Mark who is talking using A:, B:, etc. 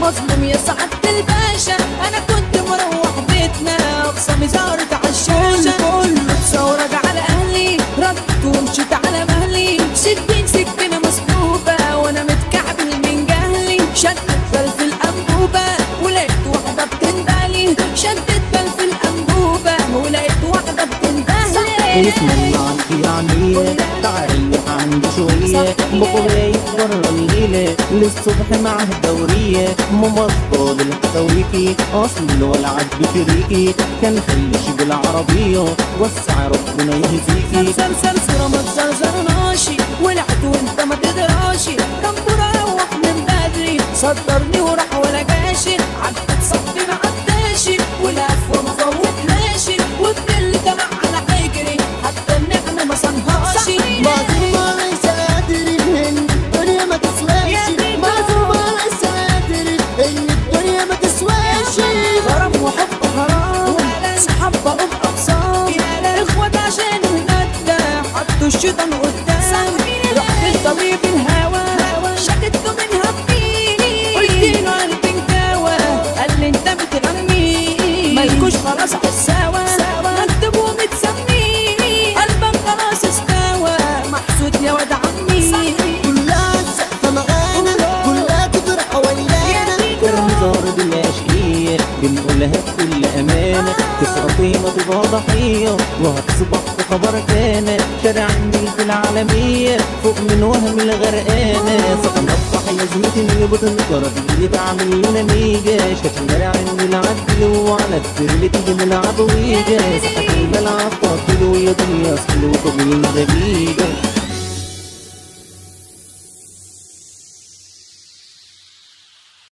A: مظلوم يا سعادة الباشا انا كنت مروح بيتنا اقسامي زارت على الشاشة متصورة على اهلي ردت ومشيت على مهلي سكين سكينة مسلوبة وانا متكعبل من جهلي شدت بل في الانبوبة ولقيت واحدة بتندهلي شدت بل في الانبوبة ولقيت واحدة بتندهلي
B: اسم الله عنك يعني تعالي عندي شوية بكرة يكبر الليلة للصبح معه دورية مبطل الحسويكي أصل والعد بفريكي كان خليش بالعربية وسع ربنا يهزيكي
A: زر زر زر ما تزرزرناشي ولعت وانت ما تدراشي دمبورة روح من بدري صدرني وراح ولا جاشي عدت صفي ما عداشي ولف وما فوتناشي والدل دمع على حجري حتى النعمة ما صنهاشي
C: معزومة ليس قادر ان الدنيا ما تسواش معزومة ليس قادر ان الدنيا ما تسواش
A: غرام وحب حرام صحاب بقوا بأقسام اخوات عشان المادة حطوا الشيطان قدام رحت لطبيب الهوى شكته من همي قلت له قلبي انكوى قال لي انت بتغني مالكوش خلاص على السوا مكتوب ومتسمي قلبك خلاص استوى محسود يا واد عمي
C: كلها سقفة معانا كلها تدور حوالينا
B: الهزار بالعشقية بنقولها بكل أمانة تسقطي ما تبقى ضحية وهتصبح في خبر كان شارع النيل في العالمية فوق من وهم الغرقانة سقط الضحية زمتي اللي بتنكر اللي بعمل لنا ميجا شكل شارع النيل عدل وعلى السر اللي تيجي نلعب ويجا سقط الملعب قاتل ويضل يصل وطويل غبي